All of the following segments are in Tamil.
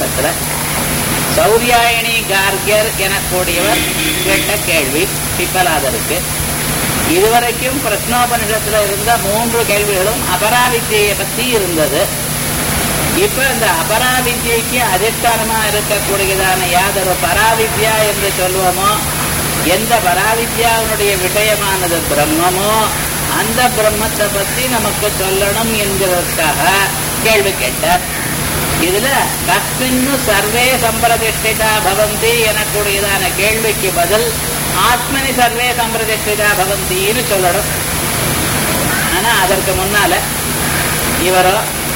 உபநிஷத்துல சௌரியாயணி கார்கியர் எனக்கூடியவர் கேட்ட கேள்வி பிப்பலாதருக்கு இதுவரைக்கும் பிரஸ்னோபனிஷத்துல இருந்த மூன்று கேள்விகளும் அபராவித்யை பத்தி இருந்தது இப்ப இந்த அபராவித்யைக்கு அதிஷ்டானமா இருக்கக்கூடியதான யாதொரு பராவித்யா என்று சொல்லுவோமோ எந்த பராவித்யாவினுடைய விஷயமானது பிரம்மமோ அந்த பிரம்மத்தை பத்தி நமக்கு சொல்லணும் என்கிறதற்காக கேள்வி கேட்டார் இதுல கஸ்மின்னு சர்வே சம்பிரதிஷ்டிதா பவந்தி எனக்கூடியதான கேள்விக்கு பதில் ஆத்மனி சர்வே சம்பிரதிஷ்டிதா பவந்தின்னு சொல்லணும் ஆனா அதற்கு முன்னால இவரோ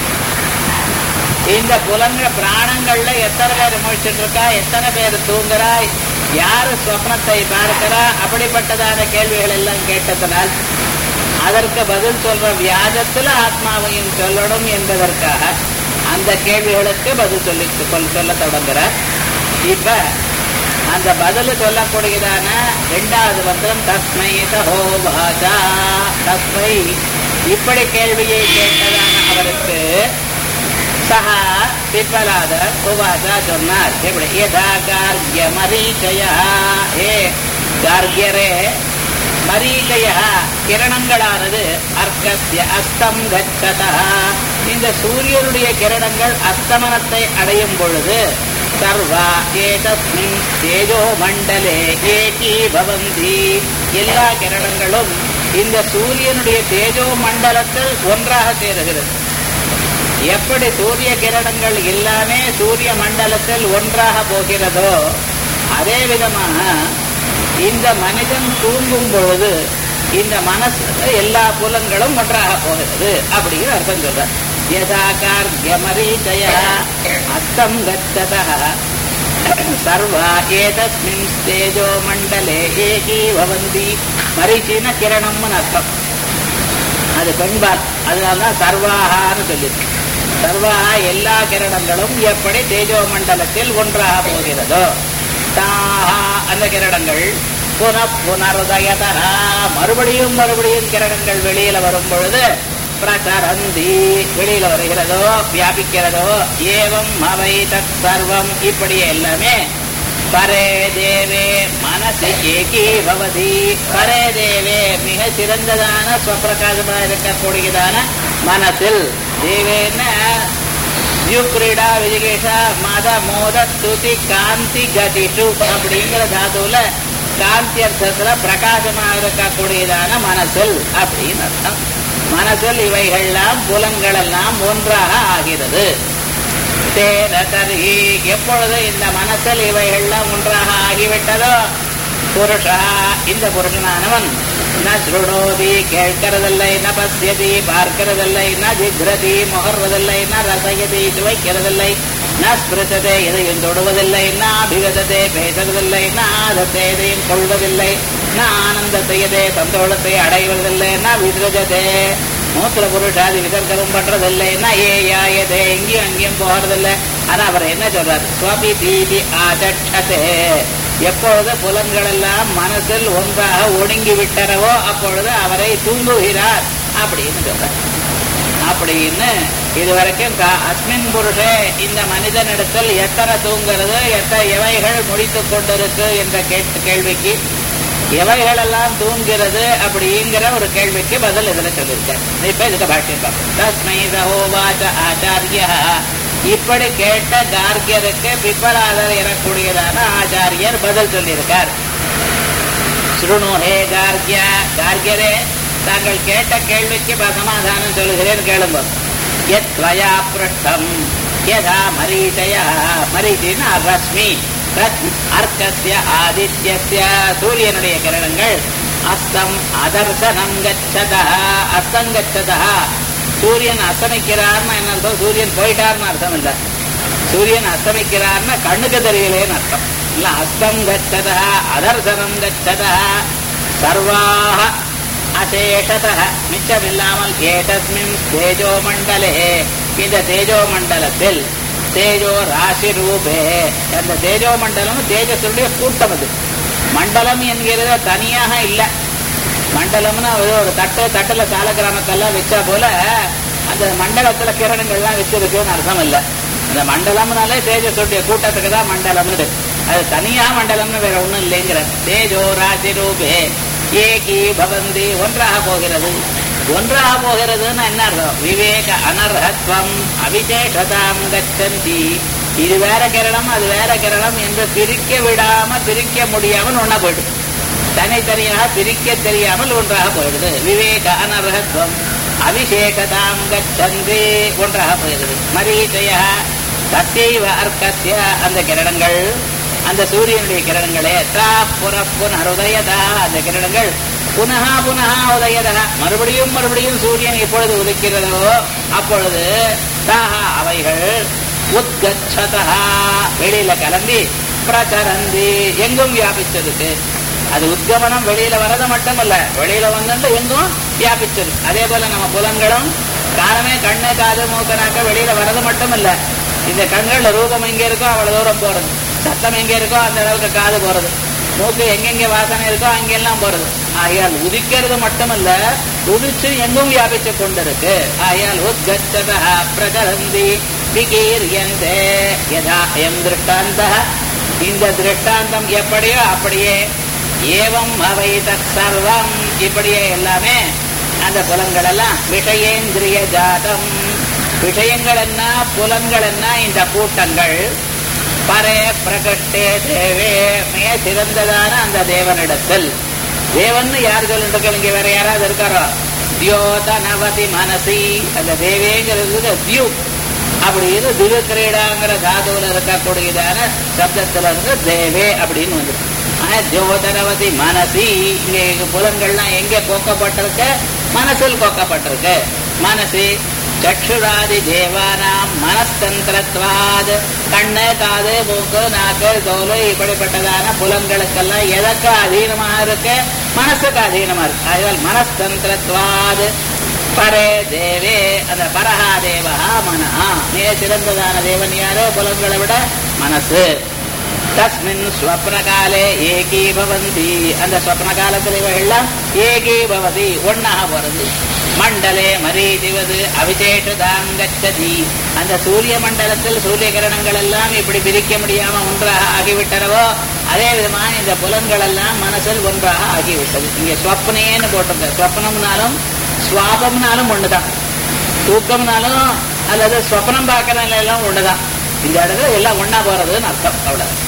இந்த புலங்க பிராணங்கள்ல எத்தனை பேர் முழிச்சிட்டு இருக்கா எத்தனை பேர் தூங்குறா யாரு சொப்னத்தை பார்க்கிறா அப்படிப்பட்டதான கேள்விகள் எல்லாம் கேட்டதனால் அதற்கு பதில் சொல்ற வியாஜத்துல ஆத்மாவையும் சொல்லணும் என்பதற்காக அந்த கேள்விகளுக்கு பதில் சொல்லி சொல் சொல்ல தொடங்குறார் இப்ப அந்த பதில் சொல்லக்கூடியதான இரண்டாவது மந்திரம் தஸ்மை சஹோ வாசா தஸ்மை இப்படி கேள்வியை கேட்டதான அவருக்கு சஹா பிப்பலாதர் உவாசா சொன்னார் எப்படி யதா கார்கிய மரீச்சய ஏ கார்கியரே மரீச்சய கிரணங்களானது அர்க்கஸ்ய அஸ்தம் கச்சதா இந்த சூரியனுடைய கிரணங்கள் அஸ்தமனத்தை அடையும் பொழுது சர்வா ஏதஸ்மின் தேஜோ மண்டலே ஏகி பவந்தி எல்லா கிரணங்களும் இந்த சூரியனுடைய தேஜோ மண்டலத்தில் ஒன்றாக சேருகிறது எப்படி சூரிய கிரணங்கள் எல்லாமே சூரிய மண்டலத்தில் ஒன்றாக போகிறதோ அதே விதமாக இந்த மனிதன் தூங்கும் பொழுது இந்த மனசு எல்லா புலங்களும் ஒன்றாக போகிறது அப்படிங்கிற அர்த்தம் சொல்ற யதாகார்யமரீச்சய அஸ்தம் கச்சதா சர்வா ஏதஸ்மின் தேஜோ மண்டலே ஏகி பவந்தி மரீச்சின கிரணம்னு அர்த்தம் அது பெண்பால் அதனால்தான் சர்வாகான்னு சொல்லியிருக்கு சர்வாகா எல்லா கிரணங்களும் எப்படி தேஜோ மண்டலத்தில் ஒன்றாக போகிறதோ தாஹா அந்த கிரணங்கள் புன புனருதயதா மறுபடியும் மறுபடியும் கிரணங்கள் வெளியில வரும் பொழுது பிரசரந்தி வெளியில வருகிறதோ வியாபிக்கிறதோ ஏவம் அவை தத் சர்வம் இப்படி எல்லாமே பரே தேவே மனசு ஏகி பவதி பரே தேவே மிக சிறந்ததான ஸ்வப்பிரகாசமாக இருக்கக்கூடியதான மனசில் தேவேன யுக்ரீடா விஜிகேஷா மத மோத ஸ்துதி காந்தி கதிஷு அப்படிங்கிற தாதுல காந்தி அர்த்தத்துல பிரகாசமாக இருக்கக்கூடியதான மனசில் அப்படின்னு அர்த்தம் மனசில் இவைகள்லாம் புலங்கள் எல்லாம் ஒன்றாக ஆகிறது தேன தர்ஹி எப்பொழுது இந்த மனசில் இவைகள்லாம் ஒன்றாக ஆகிவிட்டதோ புருஷா இந்த புருஷனானவன் ந சுருணோதி கேட்கிறதில்லை ந பசியதி பார்க்கிறதில்லை ந ஜிக்ரதி முகர்வதில்லை ந ரசயதி சுவைக்கிறதில்லை ந ஸ்பிருசதே எதையும் தொடுவதில்லை ந அபிகதத்தை பேசுவதில்லை ந ஆதத்தை எதையும் கொள்வதில்லை ந ஆனந்தத்தை எதே சந்தோஷத்தை அடைவதில்லை ந விசிரஜதே மூத்திர புருஷாதி விசர்க்கமும் பண்றதில்லை ந ஏ யாயதே எங்கேயும் அங்கேயும் போகிறதில்லை ஆனா அவர் என்ன சொல்றாரு சுவாபி தீதி ஆதட்சதே எப்பொழுது புலன்கள் எல்லாம் மனசில் ஒன்றாக ஒடுங்கி விட்டனவோ அப்பொழுது அவரை தூங்குகிறார் அப்படின்னு சொல்றார் அப்படின்னு இதுவரைக்கும் கா- அஸ்மின் புருஷே இந்த மனிதனிடத்தில் எத்தனை தூங்குறது எத்தனை எவைகள் முடித்துக் கொண்டிருக்கு என்ற கேட்டு கேள்விக்கு எவைகளெல்லாம் தூங்குகிறது அப்படிங்கிற ஒரு கேள்விக்கு பதில் இதுல சொல்லியிருக்கேன் இப்ப இதுக்கு பாஷ்யம் பார்ப்போம் தஸ்மை சகோவாச்ச ஆச்சாரிய இப்படி கேட்ட கார்கியருக்கு பிப்பலாதர் எனக்கூடியதான ஆச்சாரியர் பதில் சொல்லியிருக்கார் சுருணு ஹே கார்கிய கார்கியரே தாங்கள் கேட்ட கேள்விக்கு ப- சமாதானம் சொல்லுகிறேன் கேளுங்க எத் வயா பிருஷ்டம் யதா மரீச்சய மரீச்சின்னு ரஸ்மி ரத்- அர்க்கஸ்ய ஆதித்யஸ்ய சூரியனுடைய கிரணங்கள் அஸ்தம் அதர்சனம் கச்சதா அஸ்தம் கச்சதா சூரியன் அஸ்தமிக்கிறார்னு என்ன அர்த்தம் சூரியன் போயிட்டார்னு அர்த்தம் இல்ல சூரியன் அஸ்தமிக்கிறார்னா கண்ணுக்கு தெரியலேன்னு அர்த்தம் இல்ல அஸ்தம் கச்சதா அதர்சனம் கச்சதா சர்வாக அசேஷத மிச்சமில்லாமல் ஏதஸ்மின் தேஜோ மண்டலே இந்த தேஜோ மண்டலத்தில் தேஜோ ராசி ரூபே அந்த தேஜோ மண்டலம் தேஜஸுடைய கூட்டம் அது மண்டலம் என்கிறது தனியாக இல்லை மண்டலம்னா அது ஒரு தட்டு தட்டுல சால கிராமத்தெல்லாம் வச்சா போல அந்த மண்டலத்துல கிரணங்கள்லாம் வச்சிருக்குன்னு அர்த்தம் இல்ல அந்த மண்டலம்னாலே தேஜஸுடைய கூட்டத்துக்கு தான் மண்டலம்னு பேரு. அது தனியா மண்டலம்னு வேற ஒண்ணும் இல்லைங்கிற தேஜோ ராசி ரூபே ஏகி பவந்தி ஒன்றாக போகிறது ஒன்றாக போகிறதுன்னு என்ன அர்த்தம் விவேக அனர்ஹத்வம் அவிசேஷதாம் கச்சந்தி இது வேற கிரணம் அது வேற கிரணம் என்று பிரிக்க விடாம பிரிக்க முடியாமல் ஒன்னா போயிடும் தனித்தனியாக பிரிக்க தெரியாமல் ஒன்றாக போயிடுது விவேக அனர்ஹத்வம் அபிஷேகதாம் கச்சந்தி ஒன்றாக போயிடுது மரீச்சய சத்தியவ அர்க்கத்திய அந்த கிரணங்கள் அந்த சூரியனுடைய கிரணங்களே தா புற புனருதயதா அந்த கிரணங்கள் புனகா புனகா உதயதா மறுபடியும் மறுபடியும் சூரியன் எப்பொழுது உதிக்கிறதோ அப்பொழுது தாஹா அவைகள் உத்கச்சதா வெளியில கிளம்பி பிரச்சரந்தி எங்கும் வியாபிச்சதுக்கு அது உத்கமனம் வெளியில வர்றது மட்டுமல்ல வெளியில வந்து எங்கும் வியாபிச்சது அதே போல நம்ம புலன்களும் காரணமே கண்ணு காது மூக்கு நாக்க வெளியில வர்றது மட்டுமல்ல இந்த கண்கள்ல ரூபம் எங்க இருக்கோ அவ்வளவு தூரம் போறது சத்தம் எங்க இருக்கோ அந்த அளவுக்கு காது போறது மூக்கு எங்கெங்க வாசனை இருக்கோ அங்கெல்லாம் போறது ஆகையால் உதிக்கிறது மட்டுமல்ல உதிச்சு எங்கும் வியாபிச்சு கொண்டிருக்கு ஆகையால் உத்கச்சத பிரகரந்தி விகீரியந்தே யதா எம் திருஷ்டாந்த இந்த திருஷ்டாந்தம் எப்படியோ அப்படியே ஏவம் அவை சர்வம் இப்படியே எல்லாமே அந்த புலங்கள் எல்லாம் விஷயேந்திரிய ஜாதம் விஷயங்கள் என்ன புலங்கள் என்ன இந்த கூட்டங்கள் பரே பிரகட்டே தேவே மிக சிறந்ததான அந்த தேவனிடத்தில் தேவன் யார் சொல்லிட்டு இங்க வேற யாராவது இருக்காரோ தியோதனவதி மனசி அந்த தேவேங்கிறது தியூ அப்படின்னு திரு கிரீடாங்கிற தாதுவில் இருக்கக்கூடியதான சப்தத்துல இருந்து தேவே அப்படின்னு வந்து ஆனா ஜோதரவதி மனசி இங்க புலன்கள்லாம் எங்க கோக்கப்பட்டிருக்கு மனசில் கோக்கப்பட்டிருக்கு மனசி சக்ஷுராதி தேவானாம் மனஸ்தந்திரத்வாத் கண்ணு காது மூக்கு நாக்கு தோல் இப்படிப்பட்டதான புலன்களுக்கெல்லாம் எதற்கு அதீனமாக இருக்கு மனசுக்கு அதீனமா இருக்கு அதனால் மனஸ்தந்திரத்வாத் பரே தேவே அந்த பரஹா தேவா மனஹா மிக சிறந்ததான தேவன் யாரு புலன்களை விட மனசு தஸ்மின் ஸ்வப்ன காலே ஏகீ பவந்தி அந்த ஸ்வப்ன காலத்தில் இவைகள்லாம் ஏகீ பவதி ஒன்னாக போறது மண்டலே மரீதிவது அவிசேஷதாங்கச்சதி அந்த சூரிய மண்டலத்தில் சூரிய கிரணங்கள் எல்லாம் இப்படி பிரிக்க முடியாம ஒன்றாக ஆகிவிட்டனவோ அதே விதமாக இந்த புலன்கள் எல்லாம் மனசில் ஒன்றாக ஆகிவிட்டது இங்க ஸ்வப்னேன்னு போட்டிருக்க ஸ்வப்னம்னாலும் சுவாபம்னாலும் ஒண்ணுதான் தூக்கம்னாலும் அல்லது ஸ்வப்னம் பார்க்கறதுல எல்லாம் ஒண்ணுதான் இந்த இடத்துல எல்லாம் ஒன்னா போறதுன்னு அர்த்தம் அவ்வளவு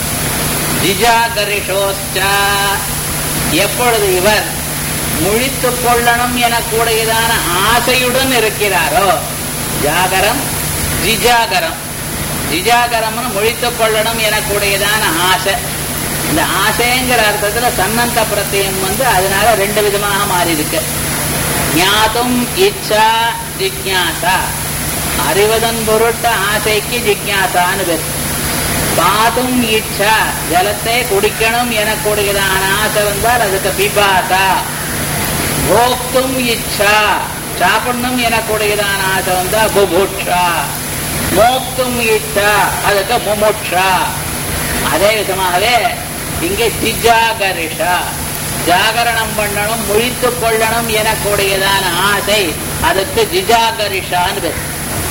ஜிஜாகரிஷோஸ்டா எப்பொழுது இவர் முழித்துக் கொள்ளணும் என கூடியதான ஆசையுடன் இருக்கிறாரோ ஜாகரம் ஜிஜாகரம் ஜிஜாகரம்னு முழித்துக் கொள்ளணும் என கூடியதான ஆசை இந்த ஆசைங்கிற அர்த்தத்துல சன்னந்த பிரத்தியம் வந்து அதனால ரெண்டு விதமாக மாறி இருக்கு ஞாதும் இச்சா ஜிக்யாசா அறிவதன் பொருட்டு ஆசைக்கு ஜிக்யாசான்னு பேர் பாதும் இச்சா ஜலத்தை குடிக்கணும் என கூடுகிறதான ஆசை வந்தால் அதுக்கு பிபாசா போக்தும் இச்சா சாப்பிடணும் என கூடுகிறதான ஆசை வந்தா புபுட்சா மோக்தும் இச்சா அதுக்கு முமுட்சா அதே விதமாகவே இங்கே ஜிஜாகரிஷா ஜாகரணம் பண்ணணும் முழித்துக் கொள்ளணும் என கூடியதான ஆசை அதுக்கு ஜிஜாகரிஷான்னு பேர்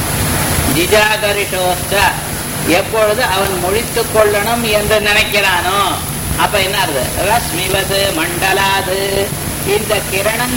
ஜிஜாகரிஷோஸ்ட எப்பொழுது அவன் முழித்துக் கொள்ளணும் என்று நினைக்கிறானோ அப்ப என்ன ஆகுது ரஸ்மிவது மண்டலாது இந்த கிரணம்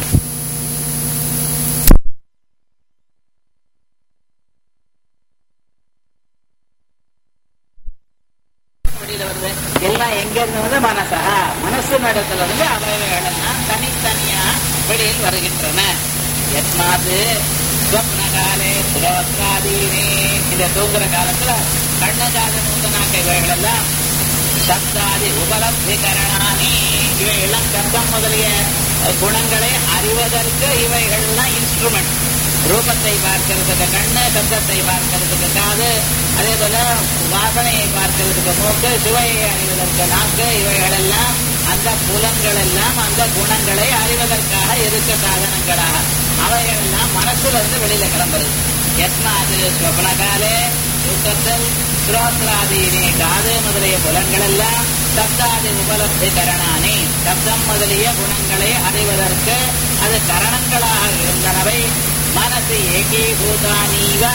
வெளியில வருது எல்லாம் எங்க இருந்து வந்து மனசா மனசு நடத்துல இருந்து அவைகள் எல்லாம் தனித்தனியா வெளியில் வருகின்றன எஸ்மாது ஸ்வப்ன காலே சுரோத்ராதீனே இந்த தூங்குற காலத்துல கண்ணஜாத நூத்தனாக்க இவைகள் எல்லாம் சப்தாதி உபலப்தி கரணானி இவைகள்லாம் சப்தம் முதலிய குணங்களை அறிவதற்கு இவைகள்லாம் இன்ஸ்ட்ருமெண்ட் ரூபத்தை பார்க்கிறதுக்கு கண்ணு சப்தத்தை பார்க்கிறதுக்கு காது அதே போல வாசனையை பார்க்கிறதுக்கு மூக்கு சுவையை அறிவதற்கு நாக்கு இவைகளெல்லாம் அந்த புலன்கள் எல்லாம் அந்த குணங்களை அறிவதற்காக இருக்க சாதனங்களாக அவைகள் எல்லாம் மனசுல இருந்து வெளியில கிளம்புறது எஸ்மாது ஸ்வப்னகாலே தூக்கத்தில் ஸ்ரோத்ராதீனே காது முதலிய புலன்கள் எல்லாம் சப்தாதி உபலப்தி கரணானி சப்தம் முதலிய குணங்களை அறிவதற்கு அது கரணங்களாக இருந்தனவை மனசு ஏகீபூதானீவ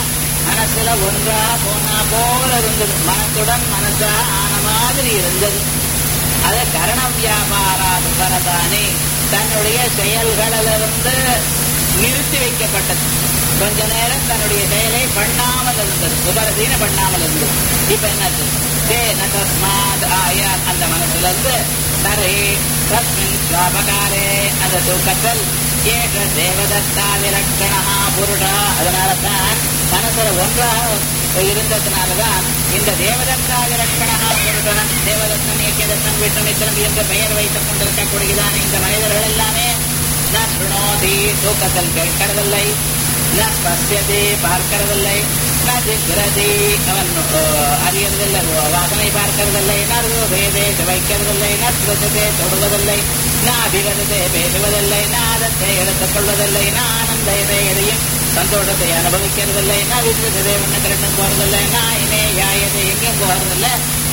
மனசுல ஒன்றா போனா போல இருந்தது மனத்துடன் மனசா ஆன மாதிரி இருந்தது அது கரண வியாபாராது வரதானே தன்னுடைய செயல்களிலிருந்து நிறுத்தி வைக்கப்பட்டது கொஞ்ச நேரம் தன்னுடைய செயலை பண்ணாமல் இருந்தது உபரதீன பண்ணாமல் இருந்தது இப்ப என்னது தேன தஸ்மாத் ஆயா அந்த மனசுல இருந்து தரை தஸ்மின் ஸ்வாபகாரே அந்த தூக்கத்தில் ஏக தேவதத்தா விலக்கணா புருடா அதனால தான் மனசுல ஒன்றாக இருந்ததுனாலதான் இந்த தேவதத்தா விலக்கணா புருடன் தேவதத்தன் ஏகதத்தன் விஷ்ணுமித்திரன் என்று பெயர் வைத்துக் கொண்டிருக்கக்கூடியதான இந்த மனிதர்கள் எல்லாமே ந சுணோதி தூக்கத்தில் கேட்கறதில்லை ந பசியதி பார்க்கறதில்லை ந ஜிக்ரதி அவன் அஹ், அறியறதில்லை வாசனை பார்க்கறதில்லை ந ரூபேதே வைக்கிறதில்லை ந ஸ்ருதத்தை தொடுவதில்லை ந அபிவதத்தை பேசுவதில்லை ந ஆதத்தை எடுத்துக் கொள்வதில்லை ந ஆனந்த இதை எதையும் சந்தோஷத்தை அனுபவிக்கிறதில்லை ந விசுவதத்தை ஒண்ணு ரெண்டும் போறதில்லை ந இனே யாயதை எங்கேயும் போறதில்லை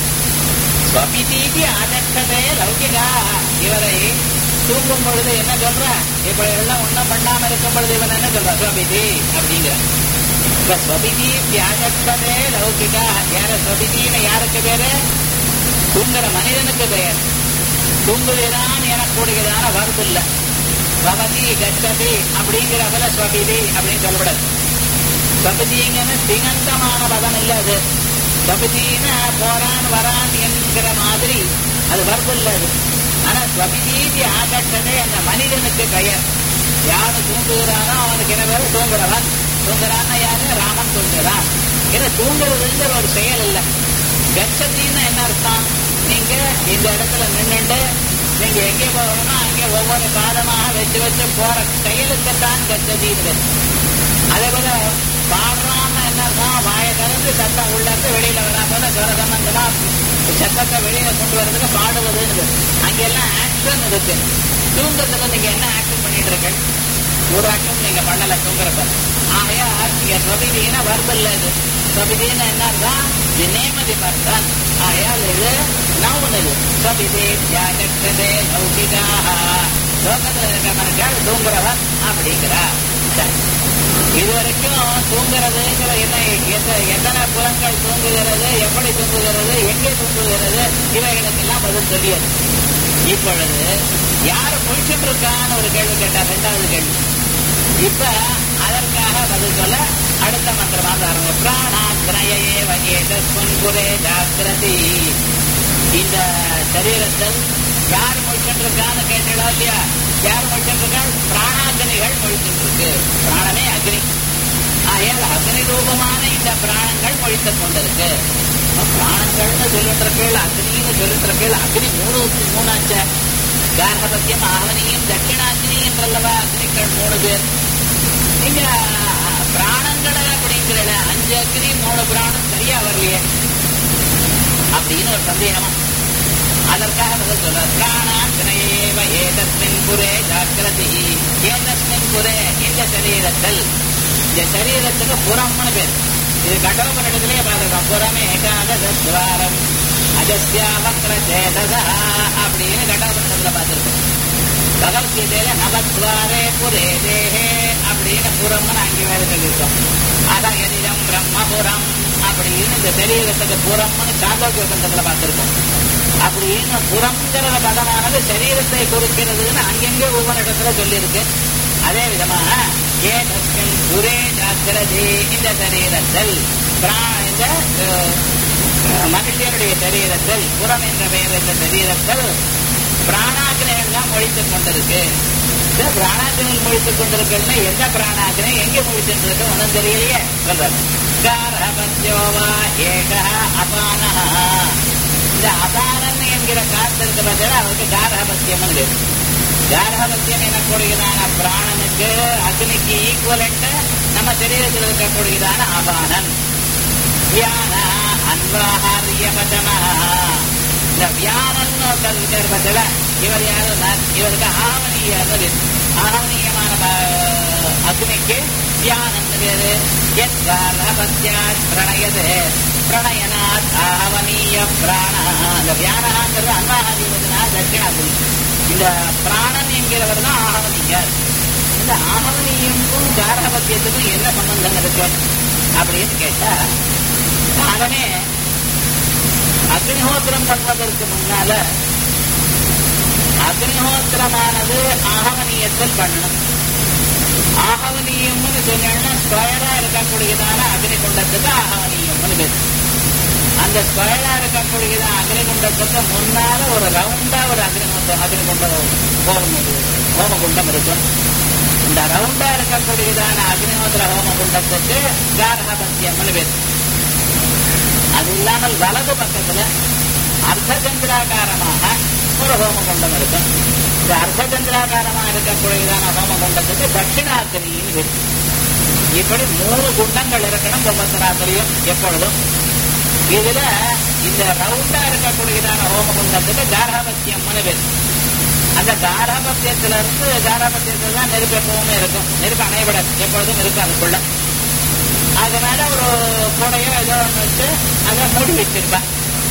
ஸ்வபிதீதி ஆதர்ஷதே லௌகிகா இவரை தூங்கும் பொழுது என்ன சொல்ற இப்ப எல்லாம் ஒண்ணும் பண்ணாம இருக்கும் பொழுது இவன் என்ன சொல்ற ஸ்வபிதி அப்படிங்கிற இப்ப ஸ்வபிதி தியாகத்ததே லௌகிகா யார ஸ்வபிதின்னு யாருக்கு பேரு தூங்குற மனிதனுக்கு பெயர் தூங்குகிறான் எனக்கூடியதான வருது இல்ல பவதி கச்சதி அப்படிங்கிறதுல ஸ்வபிதி அப்படின்னு சொல்லக்கூடாது ஸ்வபிதிங்கன்னு திகந்தமான பதம் இல்ல அது ஸ்வபிதின்னு போறான் வரான் என்கிற மாதிரி அது வருது இல்ல அது ஆனா ஸ்வபிதீதி ஆகட்டதே அந்த மனிதனுக்கு பெயர் யாரு தூங்குகிறானோ அவனுக்கு என்ன பேரு தூங்குறவன் தூங்குறான்னா யாரு ராமன் தூங்குறான் ஏன்னா தூங்குறதுங்கிற ஒரு செயல் இல்லை கச்சத்தின்னு என்ன அர்த்தம் நீங்க இந்த இடத்துல நின்னுட்டு நீங்க எங்கே போகணுமோ அங்கே ஒவ்வொரு பாதமாக வச்சு வச்சு போற செயலுக்குத்தான் கச்சதின்னு அதே போல பாடுறான்னு என்ன அர்த்தம் வாயை திறந்து சத்தம் உள்ள இருந்து வெளியில வராம ஜோர சம்பந்தமா சத்தத்தை வெளியில கொண்டு வர்றதுக்கு பாடுவதுன்னு அங்கெல்லாம் ஆக்ஷன் இருக்கு தூங்குறதுல நீங்க என்ன ஆக்ஷன் பண்ணிட்டு இருக்கீங்க ஒரு ஆக்ஷன் நீங்க பண்ணல தூங்குறப்ப ஆகையா நீங்க சொபிதீன வருதில்ல இது சொபிதீன என்ன அர்த்தம் தி நேமதி பர்சன் ஆகையால் இது நவுன் இது சொபிதே தியாகத்ததே லௌகிகாக லோகத்துல இருக்க மனுஷன் தூங்குறவன் அப்படிங்கிறா சரி இதுவரைக்கும் தூங்குறதுங்கிற என்ன எத்த- எத்தனை புலங்கள் தூங்குகிறது எப்படி தூங்குகிறது எங்கே தூங்குகிறது இவைகளுக்கெல்லாம் பதில் தெரியாது இப்பொழுது யார் முழிச்சுட்டு இருக்கான்னு ஒரு கேள்வி கேட்டார் ரெண்டாவது கேள்வி இப்ப அதற்காக பதில் சொல்ல அடுத்த மந்திரமாக ஆரம்பம் பிராணாத்ரயே வகேதஸ்மின் புரே ஜாக்கிரதி இந்த சரீரத்தில் யார் முழிச்சுட்டு இருக்கான்னு கேட்டீங்களா இல்லையா யார் முழிச்சுட்டு இருக்கா பிராணாக்னிகள் முழிச்சுட்டு இருக்கு பிராணமே அக்னி ஆகையால் அக்னி ரூபமான இந்த பிராணங்கள் முழித்துக் கொண்டிருக்கு அப்ப பிராணங்கள்னு சொல்லிட்டு இருக்கேள் அக்னின்னு சொல்லிட்டு இருக்கேள் அக்னி மூணு மூணாச்ச கார்பத்தியம் ஆவணியும் தட்சிணாக்னி என்றல்லவா அக்னிகள் மூணு பேர் நீங்க பிராணங்களை அப்படிங்கிற அஞ்சு அக்னி மூணு பிராணம் சரியா வரலையே அப்படின்னு ஒரு சந்தேகமா அதற்காக பதில் சொல்ற பிராணாத்மேவ ஏதஸ்மின் புரே ஜாக்கிரதி ஏதஸ்மின் புரே இந்த சரீரத்தில் இந்த சரீரத்துக்கு புறம்னு பேர் இது கடவுபனிடத்திலே பார்த்துருக்கோம் புறமே ஏகாதசத்வாரம் அஜஸ்யாவக்ர சேதசா அப்படின்னு கடவுபனிடத்துல பார்த்துருக்கோம் பகவத்கீதையில நவத்வாரே புரே தேஹே அப்படின்னு புறம்னு அங்கே வேற சொல்லியிருக்கோம் அதான் எதிரம் பிரம்மபுரம் அப்படின்னு இந்த சரீரத்துக்கு புறம்னு சாந்தோக்கிய பந்தத்துல பார்த்திருக்கோம் அப்படின்னு புறம்ங்கிற பதமானது சரீரத்தை குறிக்கிறதுன்னு அங்கெங்கே ஒவ்வொரு இடத்துல சொல்லியிருக்கு அதே விதமாக ஏதஸ்மின் புரே ஜாக்கிரதி இந்த சரீரத்தில் பிரா- இந்த அஹ், மனுஷனுடைய சரீரத்தில் புறம் என்ற பெயர் இந்த சரீரத்தில் பிராணாக்கினைகள் தான் மொழித்துக் கொண்டிருக்கு இந்த பிராணாக்கினைகள் மொழித்துக் கொண்டிருக்குன்னா எந்த பிராணாக்கினை எங்க மொழித்துட்டு இருக்கு ஒன்றும் தெரியலையே சொல்றாரு காரபத்யோவா ஏக அபானஹ இந்த அபானன் என்கிற காத்து இருக்கு பார்த்தா அவருக்கு காரபத்தியம் பேர் காரபத்தியம் எனக்கூடியதான பிராணனுக்கு அக்னிக்கு ஈக்குவலண்ட் நம்ம சரீரத்தில் இருக்கக்கூடியதான அபானன் வியான அன்வாஹாரியபதமா இந்த வியானன்னு ஒருத்தர் இருக்கார் பார்த்தல இவர் யாருன்னா இவருக்கு ஆவணீயன்னு ஆவணீயமான ப- அக்னிக்கு வியானன் பேரு எத்வாரபத்யாத் பிரணயது பிரணயனாத் ஆவணீய பிராண அந்த வியானங்கிறது அன்வாஹாரியபதனா தட்சிணாகுனி இந்த பிராணன் என்கிறவர் தான் ஆகவனியர் இந்த ஆகவனியமும் காரபத்தியத்துக்கும் என்ன சம்பந்தம் இருக்கு அப்படின்னு கேட்டா அவனே அக்னிஹோத்திரம் பண்ணுவதற்கு முன்னால அக்னிஹோத்திரமானது ஆகவனியத்தில் பண்ணணும் ஆகவனியம்னு சொன்னா ஸ்கொயரா இருக்கக்கூடியதான அக்னிகுண்டத்துக்கு ஆகவனியம்னு பேர் அந்த ஸ்கொயரா இருக்கக்கூடியதான அக்னிகுண்டத்துக்கு முன்னால ஒரு ரவுண்டா ஒரு அக்னிகுண்டம் அக்னிகுண்டம் ஹோமம் ஹோமகுண்டம் இருக்கும் இந்த ரவுண்டா இருக்கக்கூடியதான அக்னிஹோத்திர ஹோமகுண்டத்துக்கு காரகபத்தியம்னு பேர் அது இல்லாமல் வலது பக்கத்துல அர்த்தச்சந்திராகாரமாக ஒரு ஹோமகுண்டம் இருக்கும் இந்த அர்த்தச்சந்திராகாரமாக இருக்கக்கூடியதான ஹோமகுண்டத்துக்கு தட்சிணாத்திரின்னு பேர் இப்படி மூணு குண்டங்கள் இருக்கணும் ஒவ்வொருத்தராத்திரியும் எப்பொழுதும் இதுல இந்த ரவுண்டா இருக்கக்கூடியதான ஹோமகுண்டத்துக்கு காராபத்தியம்னு பேர் அந்த காராபத்தியத்துல இருந்து காராபத்தியத்துல தான் நெருப்பு எப்பவுமே இருக்கும் நெருப்பு அணையப்படாது எப்பொழுதும் இருக்கும் அதுக்குள்ள அதனால ஒரு கூடையோ ஏதோ ஒன்று வச்சு அதை மூடி வச்சிருப்பேன்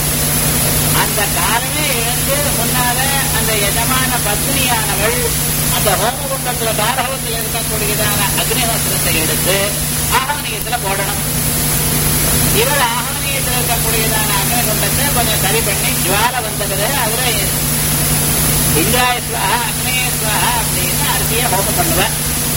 அந்த காலமே எழுந்து முன்னால அந்த எஜமான பத்னியானவள் அந்த ஹோமகுண்டத்துல தாரகத்தில் இருக்கக்கூடியதான அக்னிஹோத்திரத்தை எடுத்து ஆகமனியத்துல போடணும் இவர் ஆகமனியத்தில் இருக்கக்கூடியதான அக்னிகுண்டத்தை கொஞ்சம் சரி பண்ணி ஜுவால வந்தது அதுல இந்திராய சுவாஹா அக்னேய சுவாஹா அப்படின்னு அரிசியை ஹோமம் பண்ணுவேன்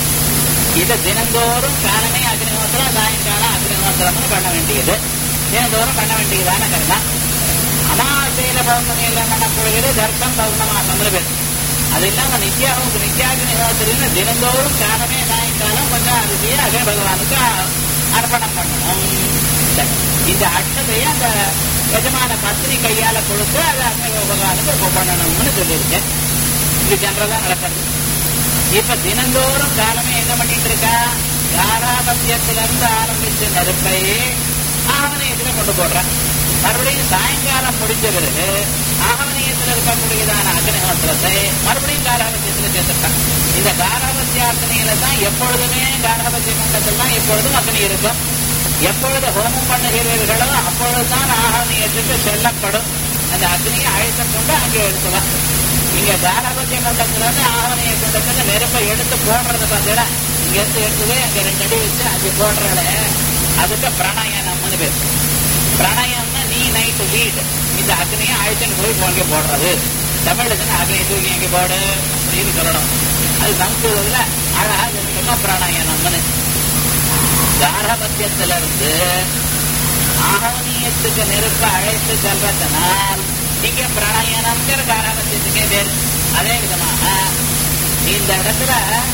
இதை தினந்தோறும் காலமே அக்னிஹோத்திரம் சாயங்காலம் அக்னிஹோத்திரம்னு பண்ண வேண்டியது தினந்தோறும் பண்ண வேண்டியதான கருணம் அமாவாசையில பௌர்ணமியில பண்ணக்கூடியது தர்க்கம் பௌர்ணமாசம்னு பேர் அது இல்லாம நித்யாவுக்கு நித்யாக்னிஹோத்திரின்னு தினந்தோறும் காலமே சாயங்காலம் கொஞ்சம் அரிசியை அக்னி பகவானுக்கு அர்ப்பணம் பண்ணணும் இந்த அட்டத்தையே அந்த எஜமான பத்தினி கையால கொடுத்து அதை அக்னி பகவானுக்கு பண்ணணும்னு சொல்லியிருக்கேன் இது ஜெனரலா நடக்கிறது இப்ப தினந்தோறும் காலமே என்ன பண்ணிட்டு இருக்கா காராபத்தியத்துல இருந்து ஆரம்பிச்ச நெருப்பை ஆகமனியத்துல கொண்டு போடுறான் மறுபடியும் சாயங்காலம் முடிஞ்ச பிறகு ஆகமனியத்தில் இருக்கக்கூடியதான அக்னிஹோத்திரத்தை மறுபடியும் காராபத்தியத்துல சேர்த்துட்டான் இந்த காராபத்தியாசனையில தான் எப்பொழுதுமே காராபத்திய மண்டலத்தில் தான் எப்பொழுதும் அக்னி இருக்கும் எப்பொழுது ஹோமம் பண்ணுகிறீர்களோ அப்பொழுதுதான் ஆகமனியத்துக்கு செல்லப்படும் அந்த அக்னியை அழைத்துக் கொண்டு அங்கே எடுத்துவான் இங்க தாராபத்திய குண்டத்துல இருந்து ஆவணைய குண்டத்துல நெருப்பை எடுத்து போடுறது பார்த்தீங்கன்னா இங்க இருந்து எடுத்ததே அங்க ரெண்டு அடி வச்சு அங்க போடுறத அதுக்கு பிராணாயாமம்னு பேர் பிராணாயாமம்னா நீ நைட்டு லீட் இந்த அக்னியை அழைச்சுன்னு போய் அங்கே போடுறது தமிழ்ல அக்னியை தூக்கி அங்கே போடு அப்படின்னு சொல்லணும் அது சமஸ்கிருதத்துல அழகா இருக்கணும் பிராணாயாமம்னு காரபத்தியத்துல இருந்து ஆகவனியத்துக்கு நெருப்பை அழைத்து செல்வதனால் இங்க பிராணாயாமங்கிற காரபத்தியத்துக்கே பேர் அதே விதமாக இந்த இடத்துல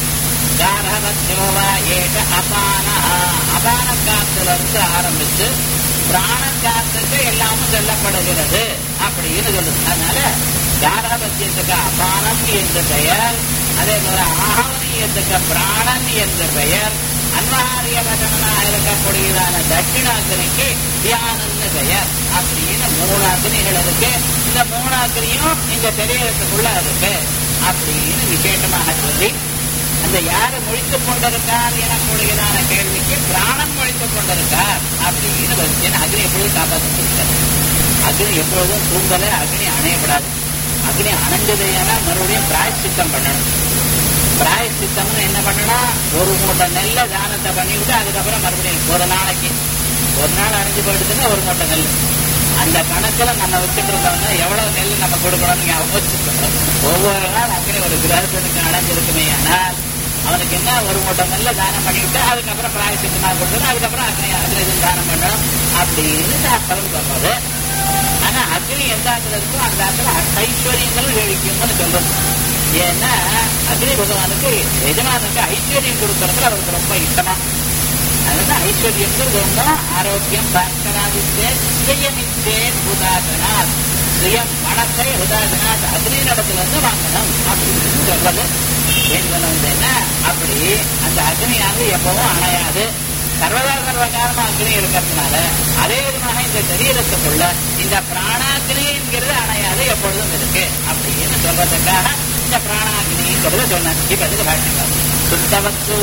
காரபத்தியோவா ஏக அபான அபான காத்துல இருந்து ஆரம்பிச்சு பிராண காத்துக்கு எல்லாமும் சொல்லப்படுகிறது அப்படின்னு சொல்லுது அதனால காரபத்தியத்துக்கு அபானம் என்று பெயர் அதே போல ஆகவனியத்துக்கு பிராணன் என்று பெயர் அன்வாரிய வசனமாக இருக்கக்கூடியதான தட்சிணாக்கினிக்கு தியானம்னு பெயர் அப்படின்னு மூணு அக்னிகள் இருக்கு இந்த மூணு அக்னியும் இந்த சரீரத்துக்குள்ள இருக்கு அப்படின்னு விசேஷமாக சொல்லி அந்த யாரு முழித்துக் கொண்டிருக்கார் எனக்கூடியதான கேள்விக்கு பிராணம் முழித்துக் கொண்டிருக்கார் அப்படின்னு வருது ஏன்னா அக்னி எப்பொழுதும் காப்பாற்றிருக்காரு அக்னி எப்பொழுதும் தூங்கல அக்னி அணையப்படாது அக்னி அணைஞ்சதையானா மறுபடியும் பிராயச்சித்தம் பண்ணணும் பிராயச்சித்தம்னு என்ன பண்ணணும் ஒரு மூட்டை நெல்ல தானத்தை பண்ணிவிட்டு அதுக்கப்புறம் மறுபடியும் ஒரு நாளைக்கு ஒரு நாள் அடைஞ்சு போயிடுச்சுன்னா ஒரு மூட்டை நெல் அந்த கணக்குல நம்ம வச்சுட்டு இருந்தோம்னா எவ்வளவு நெல் நம்ம கொடுக்கணும்னு ஞாபகம் வச்சுக்கணும் ஒவ்வொரு நாள் அக்கறை ஒரு கிரகத்திற்கு அடைஞ்சிருக்குமே ஆனால் அவனுக்கு என்ன ஒரு மூட்டை நெல்ல தானம் பண்ணிவிட்டு அதுக்கப்புறம் பிராயசித்தமா கொடுக்கணும் அதுக்கப்புறம் அக்னி அதுல இது தானம் பண்ணணும் அப்படின்னு சாஸ்திரம் சொல்றது ஆனா அக்னி எந்த ஆத்துல இருக்கோ அந்த ஆத்துல ஐஸ்வர்யங்களும் கழிக்கும்னு சொல்றது ஏன்னா அக்னி பகவானுக்கு எஜமானுக்கு ஐஸ்வர்யம் கொடுக்கறதுல அவருக்கு ரொம்ப இஷ்டமா அதனால ஐஸ்வர்யங்கிறது ரொம்ப ஆரோக்கியம் பாஸ்கராதித்தே ஸ்ரீயமித்தே உதாசனாத் ஸ்ரீயம் பணத்தை உதாசனாத் அக்னி நடத்துல இருந்து வாங்கணும் அப்படின்னு சொல்றது ஏன் சொல்ல வந்தேன்னா அப்படி அந்த அக்னியானது எப்பவும் அணையாது சர்வதா சர்வகாலமா அக்னி இருக்கிறதுனால அதே விதமாக இந்த சரீரத்துக்குள்ள இந்த பிராணாக்னி என்கிறது அணையாது எப்பொழுதும் இருக்கு அப்படின்னு சொல்றதுக்காக இந்த பிராணாக்னிங்கிறத சொன்னேன் இப்ப இதுக்கு பாஷ்யம் சுத்தவத்து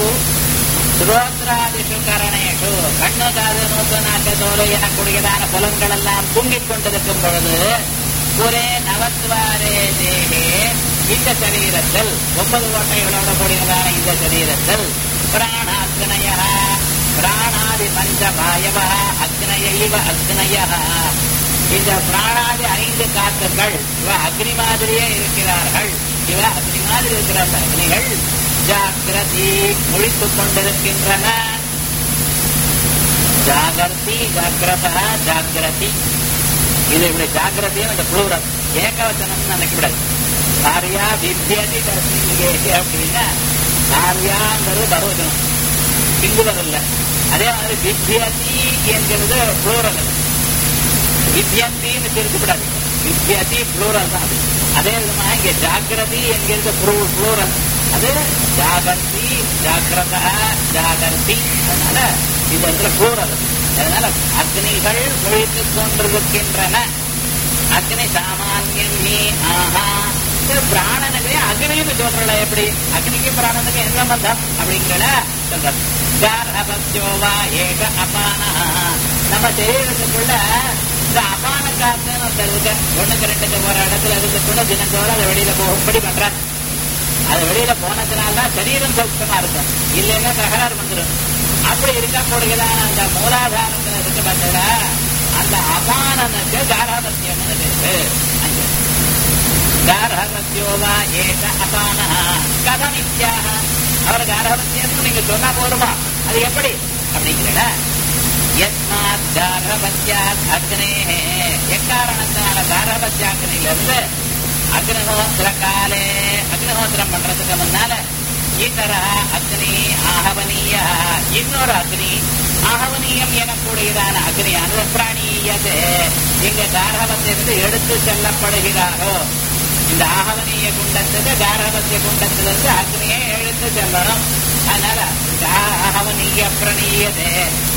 சுரோத்ராதிஷு கரணேஷு கண்ணு காது மூக்கு நாக்கு தோல் எனக்கூடியதான புலன்கள் எல்லாம் தூங்கிக் கொண்டிருக்கும் பொழுது ஒரே நவத்வாரே தேகே இந்த சரீரத்தில் ஒன்பது கோட்டைகளோட கூடியதான இந்த சரீரத்தில் பிராணாக்னய பிராணாதி பஞ்ச வாயவ அக்னய இவ அக்னய இந்த பிராணாதி ஐந்து காத்துக்கள் இவ அக்னி மாதிரியே இருக்கிறார்கள் இவ அக்னி மாதிரி இருக்கிற அந்த அக்னிகள் ஜாக்கிரதி முழித்துக் கொண்டிருக்கின்றன ஜாகர்த்தி ஜாக்கிரதா ஜாக்கிரதி இது இப்படி ஜாக்கிரதையும் இந்த புளூரல் ஏகவச்சனம் நினைக்கூடாது காரியா வித்தியதி தர்மீகே அப்படின்னா காரியாங்கிறது பகவச்சனம் சிங்குலர் இல்ல அதே மாதிரி வித்தியதி என்கிறது புளூரல் வித்தியந்தின்னு பிரிக்கப்படாது வித்தியதி புளூரல் தான் அது அதே விதமா இங்க ஜாக்கிரதி என்கிறது புளூரல் அது ஜாகர்த்தி ஜாக்கிரதா ஜாகர்த்தி அதனால இந்த இடத்துல புளூரல் அதனால அக்னிகள் முழித்துக் கொண்டிருக்கின்றன அக்னி சாமானியம் நீ ஆஹா இந்த பிராணனுக்கு அக்னின்னு சொல்றல எப்படி அக்னிக்கு பிராணனுக்கு என்ன சம்பந்தம் அப்படிங்கிற சொல்றது கார்ஹபத்யோவா ஏக அபானா நம்ம தெரியறதுக்குள்ள இந்த அபான காத்துன்னு ஒருத்தர் இருக்கு ஒண்ணுக்கு ரெண்டுக்கு போற இடத்துல இருந்துக்குள்ள தினத்தோட அதை வெளியில போகும்படி பண்றாரு அது வெளியில போனதுனால்தான் சரீரம் சௌக்கியமா இருக்கும் இல்லைன்னா தகராறு வந்துடும் அப்படி இருக்கக்கூடியதான அந்த மூலாதாரத்துல இருக்கு பார்த்தா அந்த அபானனுக்கு காராபத்தியம் இருக்கு அங்கே காரகத்தியோவா ஏக அபான கதமித்யாக அவர் காரகத்தியம் நீங்க சொன்னா போருமா அது எப்படி அப்படிங்கிற யஸ்மாத் காரபத்யாத் அக்னே எக்காரணத்தினால காரபத்யாக்னிலிருந்து அக்னிஹோத்திர காலே அக்னிஹோத்திரம் பண்றதுக்கு முன்னால இதர அக்னி ஆகவனீய இன்னொரு அக்னி ஆகவனீயம் எனக்கூடியதான அக்னியானது பிராணியது இங்க காரகத்திலிருந்து எடுத்து செல்லப்படுகிறாரோ இந்த ஆகவனீய குண்டத்துக்கு காரகத்திய குண்டத்திலிருந்து அக்னியை எடுத்து செல்லணும் அதனால ஆகவனீய பிரணீயதே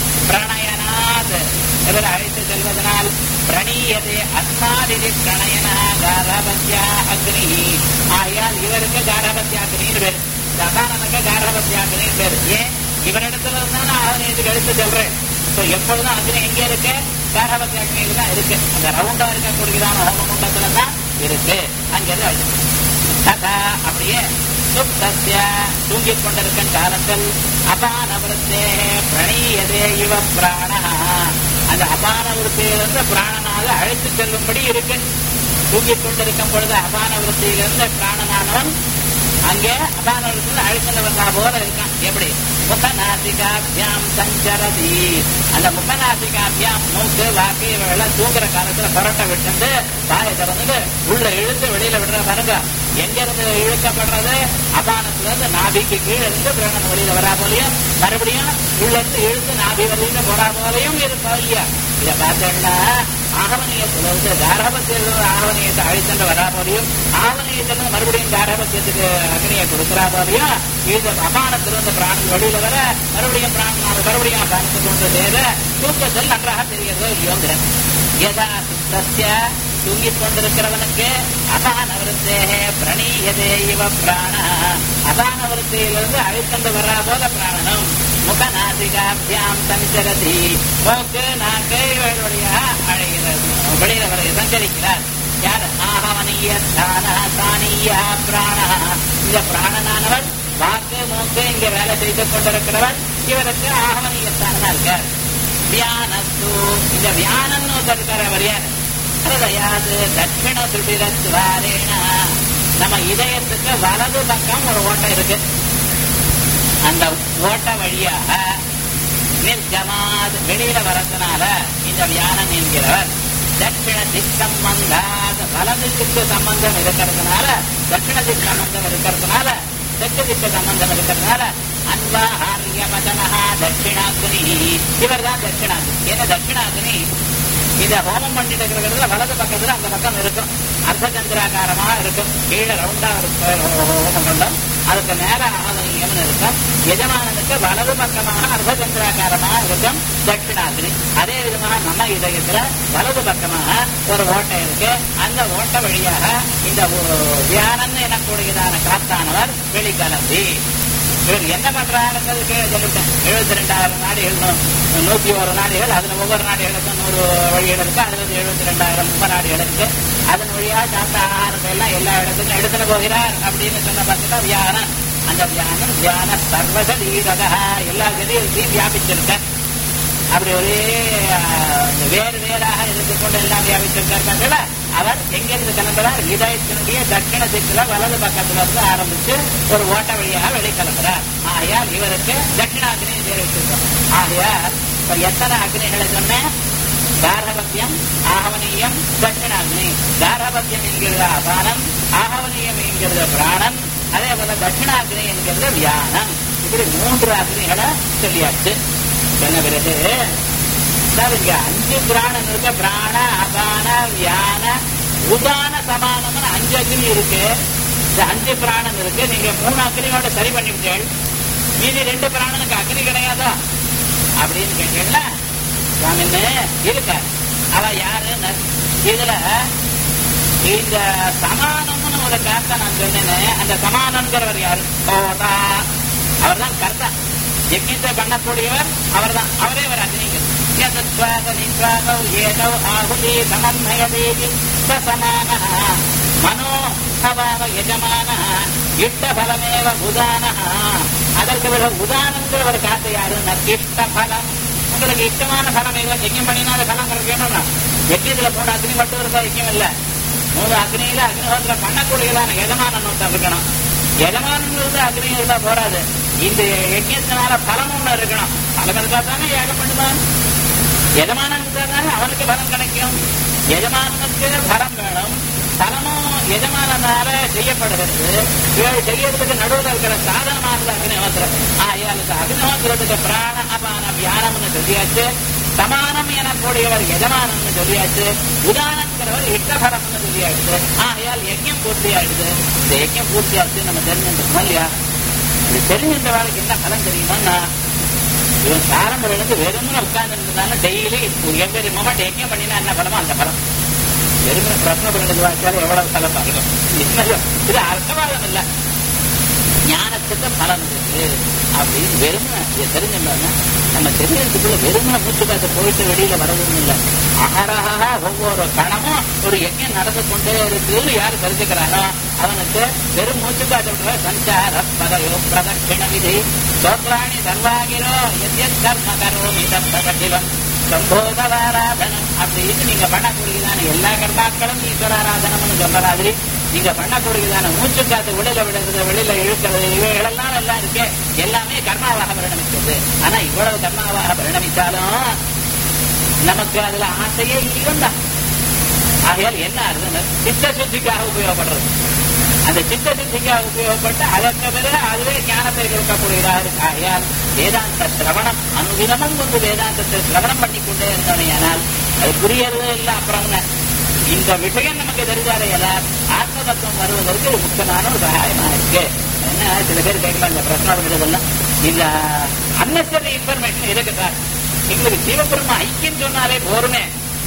பிரணயனாத் இவர் அழைத்து செல்வதனால் பிரணீயதே அஸ்மாதிரி பிரணயனா காரபத்யா அக்னி ஆகையால் இவருக்கு காரபத்யா அக்னின்னு பேர் சதானனுக்கு காரபத்யா அக்னின்னு பேர் ஏன் இவரிடத்துல இருந்தா ஆகவனீயத்துக்கு எடுத்து செல்றேன் So, எப்பொழுதும் அக்னி எங்க இருக்கு காரபத்யா அக்னியில தான் இருக்கு அந்த ரவுண்டா இருக்கக்கூடியதான ஹோம குண்டத்துல தான் இருக்கு அங்கிருந்து அழைத்து ததா அப்படியே சுப்தஸ்ய தூங்கிக் கொண்டிருக்கும் காலத்தில் அபான விருத்தே பிரணீயதே இவ பிராண அந்த அபான விருத்தியிலிருந்து பிராணனாக அழைத்து செல்லும்படி இருக்கு தூங்கிக் கொண்டிருக்கும் பொழுது அபான விருத்தியிலிருந்து பிராணனானவன் அங்கே அபான விருத்தியில் அழைத்து வந்தா போல இருக்கான் எப்படி முகநாசிகாபியாம் சஞ்சரதி அந்த முகநாசிகாபியாம் மூக்கு வாக்கு இவெல்லாம் தூங்குற காலத்துல புரட்ட விட்டு வாயை திறந்து உள்ள இழுத்து வெளியில விடுற பாருங்க எங்க இருந்து இழுக்கப்படுறது அபானத்துல இருந்து நாபிக்கு கீழே இருந்து பிராணன் வெளியில வரா போலையும் மறுபடியும் உள்ள இருந்து இழுத்து நாபி வெளியில போறா போலையும் இருப்பா இல்லையா இதை பார்த்தோம்னா ஆகவனியத்துல இருந்து காரபத்தியில் ஆகவனியத்தை அழித்தண்டு வரா போலையும் ஆகவனியத்திலிருந்து மறுபடியும் காரபத்தியத்துக்கு அக்னியை கொடுக்கிறா போலையும் இது அபானத்திலிருந்து பிராணன் வெளியில வர மறுபடியும் பிராணன் மறுபடியும் அபானத்துக்கு கொண்டு சேர தூக்கத்தில் நன்றாக தெரிகிறதோ இல்லையோங்கிற யதா சுத்தஸ்ய தூங்கிக் கொண்டிருக்கிறவனுக்கு அபான விருத்தே பிரணீயதே இவ பிராண அபான விருத்தியிலிருந்து அழித்தண்டு வரா போல பிராணனும் முகநாசிகாபியாம் சஞ்சரதி மூக்கு நாக்கு இவர்களுடைய அழைகிறது வெளியில வரை சஞ்சரிக்கிறார் யார் ஆகவனிய தான தானிய பிராண இந்த பிராணனானவர் வாக்கு மூக்கு இங்க வேலை செய்து கொண்டிருக்கிறவர் இவருக்கு ஆகவனியத்தானா இருக்கார் வியானஸ்து இந்த வியானன்னு ஒருத்தர் இருக்கார் அவர் யார் ஹிருதயாது தட்சிண சுடிரத்வாரேன நம்ம இதயத்துக்கு வலது பக்கம் ஒரு ஓட்டை இருக்கு அந்த ஓட்டை வழியாக நிர்கமாத் வெளியில வரதுனால இந்த வியானம் என்கிறவர் தட்சிண திக் சம்பந்தாத் வலது திக்கு சம்பந்தம் இருக்கிறதுனால தட்சிண திக் சம்பந்தம் இருக்கிறதுனால தெற்கு திக்கு சம்பந்தம் இருக்கிறதுனால அன்பா ஆரிய வதனஹா தட்சிணாக்னி இவர் தான் தட்சிணாக்னி ஏன்னா தட்சிணாக்னி இந்த ஹோமம் பண்ணிட்டு இருக்கிறதுல வலது பக்கத்துல அந்த பக்கம் இருக்கும் அர்த்த சந்திராகாரமா இருக்கும் கீழே ரவுண்டா இருக்கும் ஹோமம் கொண்டம் அதுக்கு நேர ஆதனியம்னு இருக்கும் எஜமானனுக்கு வலது பக்கமாக அர்த்த சந்திராகாரமா இருக்கும் தட்சிணாகினி அதே விதமாக நம்ம இதயத்துல வலது பக்கமாக ஒரு ஓட்டை இருக்கு அந்த ஓட்டை வழியாக இந்த தியானம் எனக்கூடியதான காத்தானவர் வெளிக்கலந்தி இவர் என்ன பண்றாருன்றது கீழே சொல்லிட்டேன் எழுபத்தி ரெண்டாயிரம் நாடுகள் நூத்தி ஒரு நாடுகள் அதுல ஒவ்வொரு நாடுகளுக்கும் நூறு வழிகள் இருக்கு அதுல இருந்து எழுபத்தி ரெண்டாயிரம் உப நாடுகள் இருக்கு அதன் வழியா சாப்பிட்ட ஆகாரத்தை எல்லாம் எல்லா இடத்துக்கும் எடுத்துட்டு போகிறார் அப்படின்னு சொன்ன பார்த்தீங்கன்னா வியானம் அந்த தியானம் தியான சர்வசரீரக எல்லா சரீரத்தையும் வியாபிச்சிருக்க அப்படி ஒரே ஆஹ், வேறு வேறாக இருந்து கொண்டு எல்லாம் வியாபிச்சிருக்கார்கள் அவர் எங்கிருந்து கிளம்புறார் இதயத்தினுடைய தட்சிண திக்குல வலது பக்கத்துல இருந்து ஆரம்பிச்சு ஒரு ஓட்ட வழியாக வெளி கிளம்புறார் ஆகையால் இவருக்கு தட்சிணாகினி தெரிவிச்சிருக்கோம் ஆகையால் இப்ப எத்தனை அக்னிகளை சொன்னேன் காரபத்தியம் ஆகவனீயம் தட்சிணாக்னி காரபத்தியம் என்கிறது அபானம் ஆகவனீயம் என்கிறது பிராணன் அதே போல தட்சிணாக்னி என்கிறது வியானம் இப்படி மூன்று அக்னிகளை சொல்லியாச்சு சொன்ன பிறகு சார் இங்க அஞ்சு பிராணன் இருக்கு பிராண அபான வியான உதான சமானம்னு அஞ்சு அக்னி இருக்கு இந்த அஞ்சு பிராணன் இருக்கு நீங்க மூணு அக்னியோட சரி பண்ணிவிட்டீர்கள் மீதி ரெண்டு பிராணனுக்கு அக்னி கிடையாதா அப்படின்னு கேட்டீங்களா சுவாமின்னு இருக்க அவ யாருன்னு இதுல இந்த சமானம்னு ஒரு கர்த்தா நான் சொன்னேனே அந்த சமானம்ங்கிறவர் யாரு கோதா அவர்தான் கர்த்தா யஜ்யத்தை பண்ணக்கூடியவர் அவர்தான் அவரே ஒரு அக்னிங்க யதத்வாத நித்வாதௌ ஏதௌ ஆகுதி சமன்மயதேவி ச சமானः மனோ சவாவ யஜமானः இஷ்ட பலமேவ உதானः அதற்கு பிறகு உதானங்கிற ஒரு காத்து யாருன்னா இஷ்ட பலம் உங்களுக்கு இஷ்டமான பலம் ஏதோ யஜ்யம் பண்ணினால பலம் கிடைக்கணும்னா யஜ்யத்துல போன அக்னி மட்டும் இருந்தா யஜ்யம் இல்ல மூணு அக்னியில அக்னிஹோத்திரம் பண்ணக்கூடியதான எஜமானன் ஒருத்தன் இருக்கணும் எஜமானன் இருந்து அக்னி இருந்தா போறாது இந்த யஜ்யத்தினால பலம் ஒண்ணு இருக்கணும் பலம் இருந்தா தானே யாகம் பண்ணுவான் எஜமானன் இருந்தா தானே அவனுக்கு பலம் கிடைக்கும் எஜமானனுக்கு பலம் வேணும் பலமும் எஜமானனால செய்யப்படுகிறது இவள் செய்யறதுக்கு நடுவில் இருக்கிற சாதனமானது அக்னிஹோத்திரம் ஆயாளுக்கு அக்னிஹோத்திரத்துக்கு பிராண அபான வியானம்னு சொல்லியாச்சு சமானம் எனக்கூடியவர் எஜமானம்னு சொல்லியாச்சு உதானங்கிறவர் இஷ்டபலம்னு சொல்லியாச்சு ஆகையால் யஜ்யம் பூர்த்தி ஆயிடுது இந்த யஜ்யம் பூர்த்தி ஆச்சு நம்ம தெரிஞ்சிருக்கோம் இல்லையா இது தெரிஞ்சின்ற வாழ்க்கை என்ன பலன் தெரியுமா இவன் சாரம்பரிலிருந்து வெறுமனே உட்கார்ந்து இருந்ததால டெய்லி எவ்வளவு மொமெண்ட் யஜ்யம் பண்ணினா என்ன பலமோ அந்த பலம் வெறுமனே பிரச்சனை பண்ணிட்டு வாச்சாலும் எவ்வளவு பலம் பார்க்கணும் இது இது அர்த்தவாதம் இல்லை ஞானத்துக்கு பலன் இருக்கு அப்படின்னு வெறுமனை இதை தெரிஞ்சுட்டாங்க நம்ம தெரியறதுக்குள்ள வெறுமனை மூச்சு காத்து போயிட்டு வெளியில வரதும் இல்லை அகரகா ஒவ்வொரு கணமும் ஒரு யஜ்யம் நடந்து கொண்டே இருக்குன்னு யாரு தெரிஞ்சுக்கிறானோ அவனுக்கு வெறும் மூச்சு காத்து விடுற சஞ்சார பதயோ பிரதட்சிண விதி சோத்ராணி சர்வாகிரோ எத்யத் கர்ம கரோமி தத்தகட்டிலம் சம்போதவாராதனம் அப்படின்னு நீங்க பண்ணக்கூடியதான எல்லா கர்மாக்களும் ஈஸ்வராராதனம்னு சொல்ற மாதிரி நீங்க பண்ணக்கூடியதான மூச்சு காத்து வெளியில விடுறது வெளியில இழுக்கிறது இவைகளெல்லாம் எல்லாம் இருக்கு எல்லாமே கர்மாவாக பரிணமிக்கிறது ஆனா இவ்வளவு கர்மாவாக பரிணமித்தாலும் நமக்கு அதுல ஆசையே இல்லையும் தான் ஆகையால் என்ன அர்த்தம் சித்த சுத்திக்காக உபயோகப்படுறது அந்த சித்த சுத்திக்காக உபயோகப்பட்டு அதற்கு பிறகு அதுவே ஞானத்தை கொடுக்கக்கூடியதாக இருக்கு ஆகையால் வேதாந்த சிரவணம் அனுதினமும் வந்து வேதாந்தத்தை சிரவணம் பண்ணி கொண்டே இருந்தோமையானால் அது புரியறது இல்லை அப்புறம் இந்த விஷயம் நமக்கு தெரிஞ்சாலே எல்லாம் ஆத்ம தத்துவம் வருவதற்கு இது முக்கியமான ஒரு சகாயமா இருக்கு என்ன சில பேர் கேட்கலாம் இந்த பிரச்சனை பண்ணுறதெல்லாம் இந்த அன்னசரி இன்ஃபர்மேஷன் இருக்கு சார் எங்களுக்கு சிவபெருமா ஐக்கியம் சொன்னாலே போருமே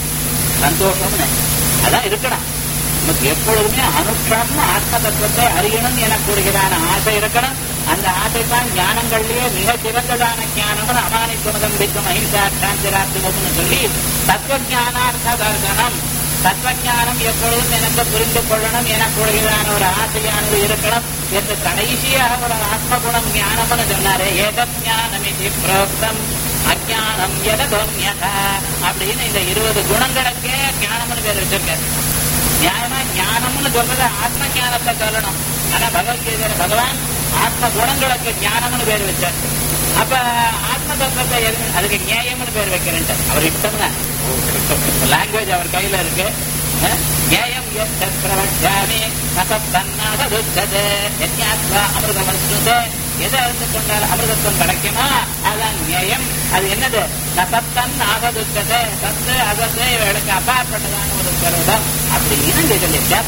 சந்தோஷம்னு அதான் இருக்கணும் நமக்கு எப்பொழுதுமே அனுஷ்டம் ஆத்ம தத்துவத்தை அறியணும் என கூறுகிறான ஆசை இருக்கணும் அந்த ஆசை தான் ஞானங்கள்லயே மிக சிறந்ததான ஞானம் அமானித்துவதம் வித்தும் அஹிம்சா சாந்திராத்மம்னு சொல்லி தத்துவ ஞானார்த்த தர்சனம் தத்துவஞானம் எப்பொழுதும் எனக்கு புரிந்து கொள்ளணும் என கூறுகிறான ஒரு ஆசையானது இருக்கணும் என்று கடைசியாக ஒரு ஆத்ம குணம் ஞானம்னு சொன்னாரே ஏதத் ஞானம் இது புரோக்தம் அஜானம் எதோன்யதா அப்படின்னு இந்த இருபது குணங்களுக்கே ஞானம்னு பேர் வச்சிருக்காரு நியாயமா ஞானம்னு சொல்றது ஆத்ம ஞானத்தை சொல்லணும் ஆனா பகவத்கீதையில பகவான் ஆத்ம குணங்களுக்கு ஞானம்னு பேர் வச்சார் அப்ப ஆத்ம தத்துவத்தை எது- அதுக்கு நியாயம்னு பேர் வைக்கிறேன் அவர் இஷ்டம் தான் லாங்குவேஜ் அவர் கையில இருக்கு அஹ், நியாயம் எத்தத் பிரவக்ஷாமி நசத் தன்னாததுச்சதே யஜ்ஞாத்வா அமிர்தமஸ்னுதே எதை அறிந்து கொண்டால் அமிர்தத்துவம் கிடைக்குமா அதான் நியாயம் அது என்னது நசத்தன் ஆகதுச்சதே சத்து அசத்து இவர்களுக்கு அப்பாற்பட்டதான ஒரு பருவம் அப்படின்னு இங்க சொல்லியிருக்கார்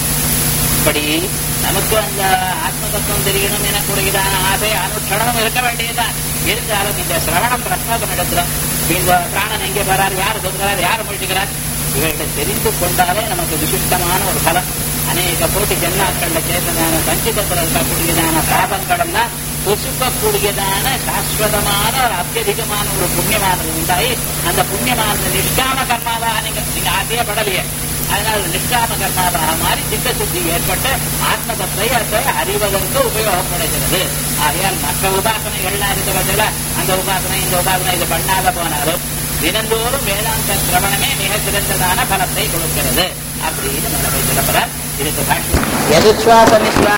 இப்படி நமக்கு அந்த ஆத்ம தத்துவம் தெரியணும் என கூறுகிறான ஆசை அனுஷ்டனம் இருக்க வேண்டியதுதான் இருந்தாலும் இந்த சிரவணம் பிரஸ்னோகம் இடத்துல இந்த பிராணன் எங்கே வரார் யார் சொல்கிறார் யார் முழிச்சுக்கிறார் இவர்களை தெரிந்து கொண்டாலே நமக்கு விசிஷ்டமான ஒரு பலம் அநேக கோட்டி ஜென்மாக்கள்ல சேர்ந்ததான சஞ்சிதத்தில் இருக்கக்கூடியதான பாபங்கள் எல்லாம் புசுக்கக்கூடியதான சாஸ்வதமான ஒரு அத்தியதிகமான ஒரு புண்ணியமானது உண்டாயி அந்த புண்ணியமானது நிஷ்காம கர்மாவாக நீங்க நீங்க ஆசையே படலையே அதனால் நிஷ்காம கர்மாவாக மாறி சித்த சுத்தி ஏற்பட்டு ஆத்ம தத்துவத்தை அறிவதற்கு உபயோகப்படுகிறது ஆகையால் மற்ற உபாசனைகள்லாம் இருக்க பதில அந்த உபாசனை இந்த உபாசனை இது பண்ணாத போனாலும் தினந்தோறும் வேதாந்த சிரவணமே மிக சிறந்ததான பலத்தை கொடுக்கிறது அப்படின்னு நிலைமை சொல்லப்படுறார் இதுக்கு காட்சி எதிர்சுவாச நிஸ்வா